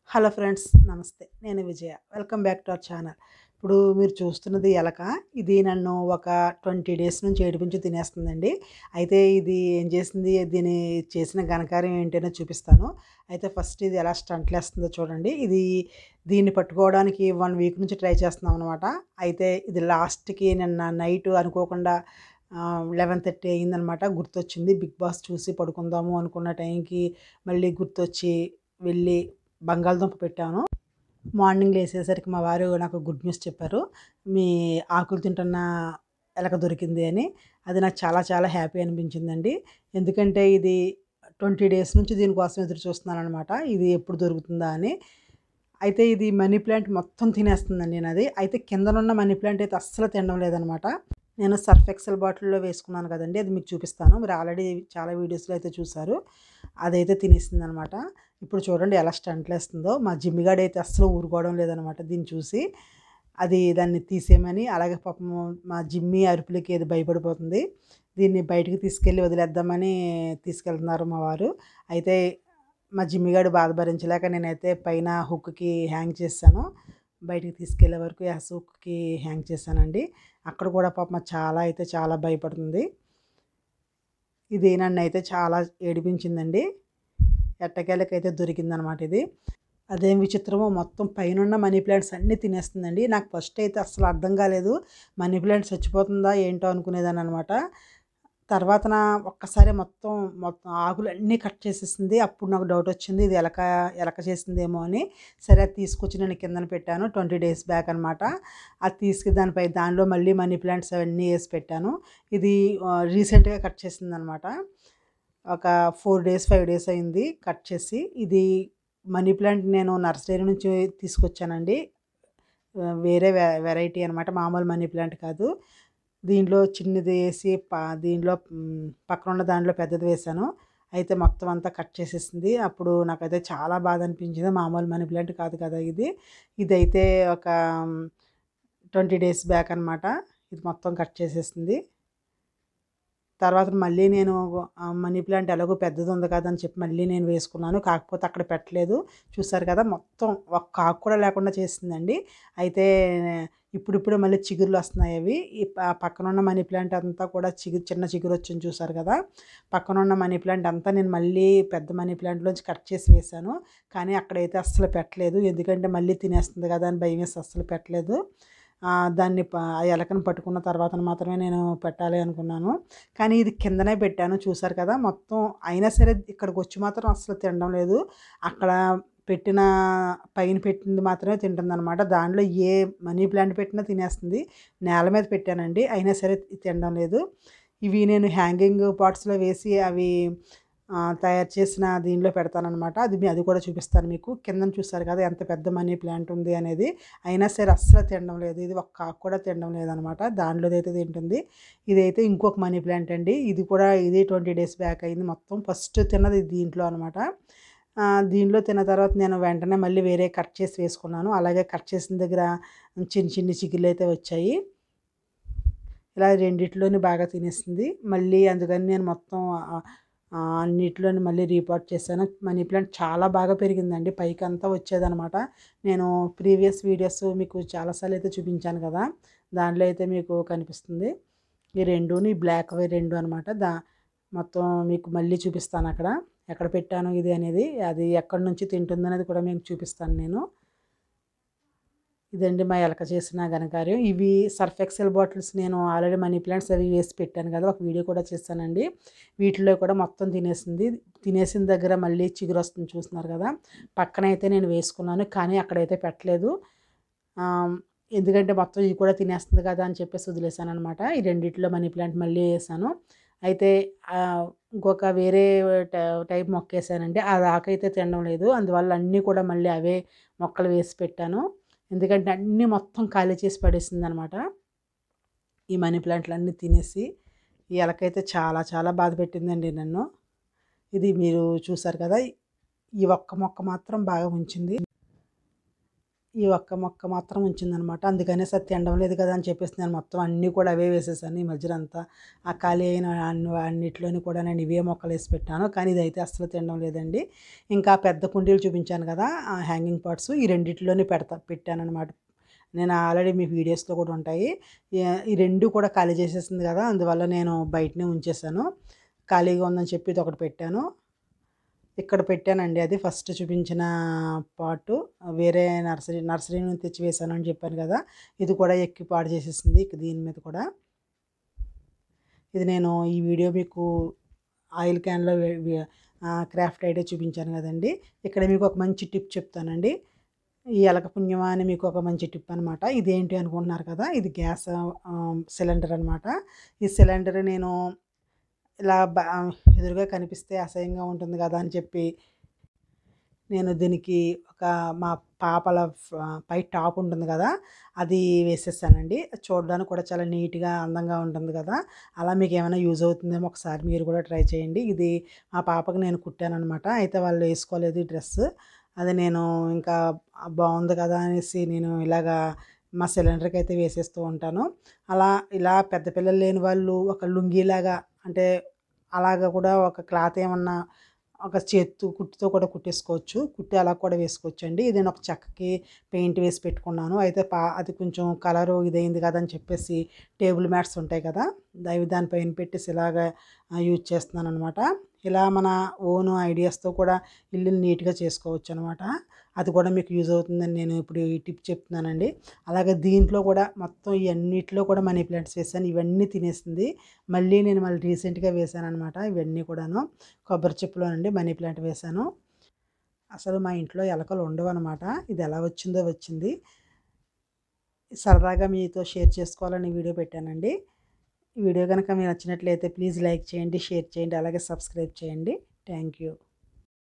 hello friends నమస్తే నేను Vijaya welcome back to our channel ఇప్పుడు మీరు చూస్తున్నది ఎలక ఇది నన్ను ఒక ట్వంటీ డేస్ నుంచి ఏడిపించి తినేస్తుందండి అయితే ఇది ఏం చేసింది దీని చేసిన ఘనకార్యం ఏంటనే చూపిస్తాను అయితే ఫస్ట్ ఇది ఎలా స్టంట్లు వేస్తుందో చూడండి ఇది దీన్ని పట్టుకోవడానికి వన్ వీక్ నుంచి ట్రై చేస్తున్నాం అనమాట అయితే ఇది లాస్ట్కి నిన్న నైట్ అనుకోకుండా లెవెన్ థర్టీ అయిందనమాట గుర్తొచ్చింది బిగ్ బాస్ చూసి పడుకుందాము అనుకున్న టైంకి మళ్ళీ గుర్తొచ్చి వెళ్ళి బంగాళదుంప పెట్టాను మార్నింగ్ లేసేసరికి మా వారు నాకు గుడ్ న్యూస్ చెప్పారు మీ ఆకులు తింటున్న ఎలక దొరికింది అని అది నాకు చాలా చాలా హ్యాపీ అనిపించిందండి ఎందుకంటే ఇది ట్వంటీ డేస్ నుంచి దీనికోసం ఎదురు చూస్తున్నాను అనమాట ఇది ఎప్పుడు దొరుకుతుందా అని అయితే ఇది మనీ ప్లాంట్ మొత్తం తినేస్తుందండి నాది అయితే కిందనున్న మనీ ప్లాంట్ అయితే అస్సలు తినడం లేదనమాట నేను సర్ఫ్ ఎక్సెల్ బాటిల్లో వేసుకున్నాను కదండి అది మీకు చూపిస్తాను మీరు ఆల్రెడీ చాలా వీడియోస్లో అయితే చూసారు అదైతే తినేసింది అనమాట ఇప్పుడు చూడండి ఎలా స్టంట్లు వేస్తుందో మా జిమ్మిగాడు అయితే అస్సలు ఊరుకోవడం లేదనమాట దీన్ని చూసి అది దాన్ని తీసేయమని అలాగే పాపం మా జిమ్మి అరుపులకి ఏది భయపడిపోతుంది దీన్ని బయటికి తీసుకెళ్ళి వదిలేద్దామని తీసుకెళ్తున్నారు మా వారు అయితే మా జిమ్మిగాడు బాధ భరించలేక నేనైతే పైన హుక్కి హ్యాంగ్ చేశాను బయటికి తీసుకెళ్లే వరకు ఆ హుక్కి హ్యాంగ్ చేశానండి అక్కడ కూడా పాపం చాలా అయితే చాలా భయపడుతుంది ఇది నన్ను అయితే చాలా ఏడిపించిందండి ఎట్టకేలకైతే దొరికిందనమాట ఇది అదేం విచిత్రమో మొత్తం పైన మనీ ప్లాంట్స్ అన్నీ తినేస్తుందండి నాకు ఫస్ట్ అయితే అసలు అర్థం కాలేదు మనీ ప్లాంట్ చచ్చిపోతుందా ఏంటో అనుకునేదాన్ని అనమాట తర్వాత నా ఒక్కసారి మొత్తం మొత్తం ఆకులు అన్నీ కట్ చేసేసింది అప్పుడు నాకు డౌట్ వచ్చింది ఇది ఎలక ఎలక చేసిందేమో అని సరే అది తీసుకొచ్చి నేను కిందన పెట్టాను ట్వంటీ డేస్ బ్యాక్ అనమాట అది తీసుకు దానిపై దానిలో మళ్ళీ మనీ ప్లాంట్స్ అవన్నీ వేసి పెట్టాను ఇది రీసెంట్గా కట్ చేసింది అనమాట ఒక ఫోర్ డేస్ ఫైవ్ డేస్ అయింది కట్ చేసి ఇది మనీ ప్లాంట్ నేను నర్సరీ నుంచి తీసుకొచ్చానండి వేరే వెరైటీ అనమాట మామూలు మనీ ప్లాంట్ కాదు దీంట్లో చిన్నది వేసి ప దీంట్లో పక్కన ఉన్న దాంట్లో పెద్దది వేసాను అయితే మొత్తం అంతా కట్ చేసేసింది అప్పుడు నాకైతే చాలా బాధ అనిపించింది మామూలు మనీ ప్లాంట్ కాదు కదా ఇది ఇదైతే ఒక ట్వంటీ డేస్ బ్యాక్ అనమాట ఇది మొత్తం కట్ చేసేసింది తర్వాత మళ్ళీ నేను మనీ ప్లాంట్ ఎలాగో పెద్దది ఉంది కదా అని చెప్పి మళ్ళీ నేను వేసుకున్నాను కాకపోతే అక్కడ పెట్టలేదు చూసారు కదా మొత్తం ఒక కాకు కూడా లేకుండా చేసిందండి అయితే ఇప్పుడిప్పుడే మళ్ళీ చిగురులు వస్తున్నాయి అవి ఈ పక్కన ఉన్న మనీ ప్లాంట్ అంతా కూడా చిగురు చిన్న చిగురు వచ్చింది చూసారు కదా పక్కన ఉన్న మనీ ప్లాంట్ అంతా నేను మళ్ళీ పెద్ద మనీ ప్లాంట్లోంచి కట్ చేసి వేశాను కానీ అక్కడైతే అస్సలు పెట్టలేదు ఎందుకంటే మళ్ళీ తినేస్తుంది కదా అని భయం వేసి అస్సలు పెట్టలేదు దాన్ని ఆ ఎలకను పట్టుకున్న తర్వాత మాత్రమే నేను పెట్టాలి అనుకున్నాను కానీ ఇది కిందనే పెట్టాను చూసారు కదా మొత్తం అయినా సరే ఇక్కడికి వచ్చి మాత్రం అసలు తినడం లేదు అక్కడ పెట్టిన పైన పెట్టింది మాత్రమే తింటుంది అనమాట దానిలో ఏ మనీ ప్లాంట్ పెట్టినా తినేస్తుంది నేల మీద పెట్టానండి అయినా సరే తినడం లేదు ఇవి నేను హ్యాంగింగ్ పాట్స్లో వేసి అవి తయారు చేసిన దీనిలో పెడతానమాట అది అది కూడా చూపిస్తాను మీకు కింద చూస్తారు కదా ఎంత పెద్ద మనీ ప్లాంట్ ఉంది అనేది అయినా సరే అస్సలు తినడం లేదు ఇది ఒక కాకు కూడా తినడం లేదనమాట దానిలో అయితే తింటుంది ఇదైతే ఇంకొక మనీ ప్లాంట్ అండి ఇది కూడా ఇది ట్వంటీ డేస్ బ్యాక్ అయింది మొత్తం ఫస్ట్ తిన్నది దీంట్లో అనమాట దీనిలో తిన్న తర్వాత నేను వెంటనే మళ్ళీ వేరే కట్ చేసి వేసుకున్నాను అలాగే కట్ చేసిన దగ్గర చిన్న చిన్న చిగుళ్ళు అయితే వచ్చాయి ఇలా రెండిట్లోని బాగా తినేసింది మళ్ళీ అందుకని నేను మొత్తం అన్నిటిలోని మళ్ళీ రీపాట్ చేశాను మనీ ప్లాంట్ చాలా బాగా పెరిగిందండి పైకి అంతా వచ్చేదనమాట నేను ప్రీవియస్ వీడియోస్ మీకు చాలాసార్లు అయితే చూపించాను కదా దాంట్లో అయితే మీకు కనిపిస్తుంది ఈ రెండుని బ్లాక్ రెండు అనమాట దా మొత్తం మీకు మళ్ళీ చూపిస్తాను అక్కడ ఎక్కడ పెట్టాను ఇది అనేది అది ఎక్కడి నుంచి తింటుంది అనేది కూడా మీకు చూపిస్తాను నేను ఇదండి మా ఎలక చేసిన ఘనకార్యం ఇవి సర్ఫ్ ఎక్సెల్ బాటిల్స్ నేను ఆల్రెడీ మనీ ప్లాంట్స్ అవి వేసి పెట్టాను కదా ఒక వీడియో కూడా చేస్తానండి వీటిలో కూడా మొత్తం తినేసింది తినేసిన దగ్గర మళ్ళీ చిగురు వస్తుంది చూస్తున్నారు కదా పక్కన అయితే నేను వేసుకున్నాను కానీ అక్కడైతే పెట్టలేదు ఎందుకంటే మొత్తం ఇది కూడా తినేస్తుంది కదా అని చెప్పేసి వదిలేసాను అనమాట ఈ రెండిట్లో మనీ ప్లాంట్ మళ్ళీ వేసాను అయితే ఇంకొక వేరే టైప్ మొక్క వేసానండి అది ఆకైతే తినడం లేదు అందువల్ల అన్నీ కూడా మళ్ళీ అవే మొక్కలు వేసి పెట్టాను ఎందుకంటే అన్నీ మొత్తం ఖాళీ చేసి పడేసింది అనమాట ఈ మనీ ప్లాంట్లు అన్నీ తినేసి ఈ ఎలకైతే చాలా చాలా బాధ పెట్టిందండి నన్ను ఇది మీరు చూసారు కదా ఈ ఒక్క మొక్క మాత్రం బాగా ఉంచింది ఈ ఒక్క మొక్క మాత్రం ఉంచిందనమాట అందుకనేసి అది తినడం లేదు కదా అని చెప్పేసి నేను మొత్తం అన్నీ కూడా అవే వేసేసాను ఈ మధ్యన అంతా ఆ ఖాళీ అయిన అన్ని అన్నిట్లోని కూడా నేను ఇవే మొక్కలు వేసి పెట్టాను కానీ ఇదైతే అస్సలు తినడం లేదండి ఇంకా పెద్ద కుండీలు చూపించాను కదా ఆ హ్యాంగింగ్ పాట్స్ ఈ రెండిట్లోనే పెడతా పెట్టాను అనమాట నేను ఆల్రెడీ మీ వీడియోస్లో కూడా ఉంటాయి ఈ- ఈ రెండు కూడా ఖాళీ చేసేసింది కదా అందువల్ల నేను బయటనే ఉంచేసాను ఖాళీగా ఉందని చెప్పి ఇది ఒకటి పెట్టాను ఇక్కడ పెట్టానండి అది ఫస్ట్ చూపించిన పాటు వేరే నర్సరీ నర్సరీ నుంచి తెచ్చి వేసాను అని చెప్పాను కదా ఇది కూడా ఎక్కి పాడు చేసేసింది ఇక దీని మీద కూడా ఇది నేను ఈ వీడియో మీకు ఆయిల్ క్యాన్లో క్రాఫ్ట్ ఐడియా చూపించాను కదండి ఇక్కడ మీకు ఒక మంచి టిప్ చెప్తానండి ఈ ఎలక పుణ్యమా అని మీకు ఒక మంచి టిప్ అనమాట ఇదేంటి అనుకుంటున్నారు కదా ఇది గ్యాస్ సిలిండర్ అనమాట ఈ సిలిండర్ నేను ఇలా బ ఎదురుగా కనిపిస్తే అసహ్యంగా ఉంటుంది కదా అని చెప్పి నేను దీనికి ఒక మా పాపల ఫ- పై టాప్ ఉంటుంది కదా అది వేసేసానండి అది చూడడానికి కూడా చాలా నీట్గా అందంగా ఉంటుంది కదా అలా మీకు ఏమైనా యూజ్ అవుతుందేమో ఒకసారి మీరు కూడా ట్రై చేయండి ఇది మా పాపకి నేను కుట్టాను అనమాట అయితే వాళ్ళు వేసుకోలేదు ఈ డ్రెస్ అది నేను ఇంకా బాగుంది కదా అనేసి నేను ఇలాగా మా సిలిండర్కి అయితే వేసేస్తూ ఉంటాను అలా ఇలా పెద్ద పిల్లలు లేని వాళ్ళు ఒక లుంగీలాగా అంటే అలాగా కూడా ఒక క్లాత్ ఏమన్నా ఒక చేత్తు కుట్టుతో కూడా కుట్టేసుకోవచ్చు కుట్టి అలా కూడా వేసుకోవచ్చు అండి ఇది నేను ఒక చెక్కకి పెయింట్ వేసి పెట్టుకున్నాను అయితే పా అది కొంచెం కలరు ఇదైంది కదా అని చెప్పేసి టేబుల్ మ్యాట్స్ ఉంటాయి కదా అవి దానిపైన పెట్టేసి ఇలాగా యూజ్ చేస్తున్నాను అనమాట ఇలా మన ఓన్ ఐడియాస్తో కూడా ఇల్లు నీట్గా చేసుకోవచ్చు అనమాట అది కూడా మీకు యూజ్ అవుతుందని నేను ఇప్పుడు ఈ టిప్ చెప్తున్నానండి అలాగే దీంట్లో కూడా మొత్తం ఇవన్నిట్లో కూడా మనీ ప్లాంట్స్ వేసాను ఇవన్నీ తినేసింది మళ్ళీ నేను మళ్ళీ రీసెంట్గా వేసాను అనమాట ఇవన్నీ కూడాను కొబ్బరి చెప్పులోనండి మనీ ప్లాంట్ వేశాను అసలు మా ఇంట్లో ఎలకలు ఉండవు అనమాట ఇది ఎలా వచ్చిందో వచ్చింది సరదాగా మీతో షేర్ చేసుకోవాలని వీడియో పెట్టానండి ఈ వీడియో కనుక మీకు నచ్చినట్లయితే ప్లీజ్ లైక్ చేయండి షేర్ చేయండి అలాగే సబ్స్క్రైబ్ చేయండి థ్యాంక్ యూ